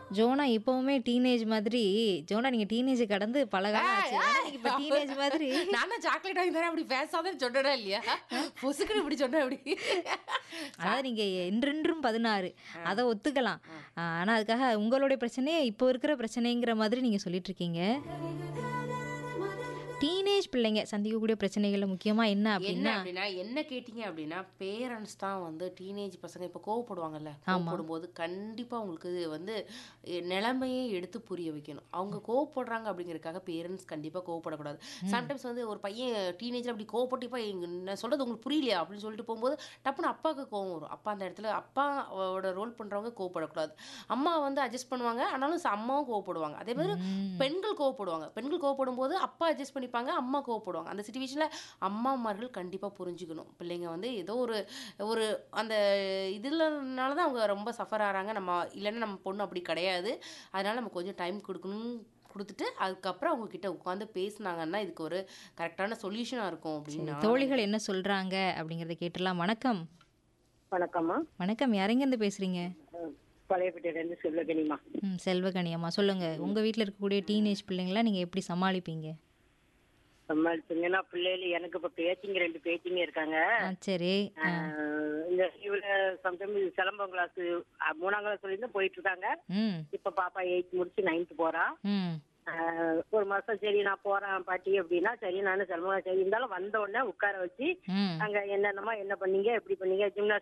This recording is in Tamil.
ஜோனா இப்பவுமே டீனேஜ் மாதிரி ஜோனா நீங்க டீனேஜ் கடந்து பல காலம் ஆச்சு ஆனா நீங்க இப்ப டீனேஜ் மாதிரி நானும் சாக்லேட் வாங்கி தரேன் அப்படி பேசாதன்னு சொன்னடா இல்லையா பொசுக்குன்னு இப்படி சொன்ன அப்படி அதாவது நீங்க என்றென்றும் பதினாறு அதை ஒத்துக்கலாம் ஆனா அதுக்காக உங்களுடைய பிரச்சனையே இப்போ இருக்கிற பிரச்சனைங்கிற மாதிரி நீங்க சொல்லிட்டு இருக்கீங்க டீனேஜ் பிள்ளைங்க சந்திக்கக்கூடிய பிரச்சனைகள்ல முக்கியமா என்ன என்ன அப்படின்னா அப்படின்னா என்ன கேட்டிங்க அப்படின்னா பேரண்ட்ஸ் தான் வந்து டீனேஜ் பசங்க இப்போ கோவப்படுவாங்கல்ல கோவப்படும் போது கண்டிப்பாக உங்களுக்கு இது வந்து எ- நிலைமையே எடுத்து புரிய வைக்கணும் அவங்க கோவப்படுறாங்க அப்படிங்கறதுக்காக பேரண்ட்ஸ் கண்டிப்பாக கோவப்படக்கூடாது சம்டைம்ஸ் வந்து ஒரு பையன் டீனேஜில் அப்படி கோவப்பட்டு இப்போ நான் சொல்கிறது உங்களுக்கு புரியலையா அப்படின்னு சொல்லிட்டு போகும்போது டப்புன்னு அப்பாவுக்கு கோவம் வரும் அப்பா அந்த இடத்துல அப்பாவோட ரோல் பண்ணுறவங்க கோவப்படக்கூடாது அம்மா வந்து அட்ஜஸ்ட் பண்ணுவாங்க ஆனாலும் ச- அம்மாவும் கோவப்படுவாங்க அதே மாதிரி பெண்கள் கோவப்படுவாங்க பெண்கள் கோவப்படும் போது அப்பா அட்ஜஸ்ட் பண்ணிப்பாங்க அம்மா கோவப்படுவாங்க அந்த சுச்சுவேஷனில் அம்மாமார்கள் கண்டிப்பாக புரிஞ்சுக்கணும் பிள்ளைங்க வந்து ஏதோ ஒரு ஒரு அந்த இதுலனால தான் அவங்க ரொம்ப சஃபர் ஆகிறாங்க நம்ம இல்லைன்னா நம்ம பொண்ணு அப்படி கிடையாது அதனால நம்ம கொஞ்சம் டைம் கொடுக்கணும் கொடுத்துட்டு அதுக்கப்புறம் அவங்க கிட்ட உட்காந்து பேசுனாங்கன்னா இதுக்கு ஒரு கரெக்டான சொல்யூஷனாக இருக்கும் அப்படின்னு நான் தோழிகள் என்ன சொல்றாங்க அப்படிங்கறத கேட்டுலாம் வணக்கம் வணக்கம்மா வணக்கம் யாரெங்க இருந்து பேசுறீங்க அஹ் பழையப்பேட்டையிலேருந்து செல்வகனிமா ம் செல்வகணி அம்மா சொல்லுங்க உங்க வீட்ல இருக்கக்கூடிய டீனேஜ் பிள்ளைங்கள நீங்க எப்படி சமாளிப்பீங்க சமாளிச்சுங்கன்னா பிள்ளைகள் எனக்கு இப்ப பேத்திங்க ரெண்டு பேத்திங்க இருக்காங்க ஆ சரி அஹ் இந்த இவள சம்டைம் சிலம்பம் கிளாஸ் மூணாம் கிளாஸ் சொல்லியிருந்தா போயிட்டு இருக்காங்க ம் இப்ப பாப்பா எயித் முடிச்சு நைன்த் போறா ம் அஹ் ஒரு மாசம் சரி நான் போறேன் பாட்டி அப்படின்னா சரி நானும் சிலம்பம் சரி இருந்தாலும் வந்த உடனே உட்கார வச்சு ம் அங்க என்னென்னமா என்ன பண்ணீங்க எப்படி பண்ணீங்க ஜிம்னாஸ்டிக்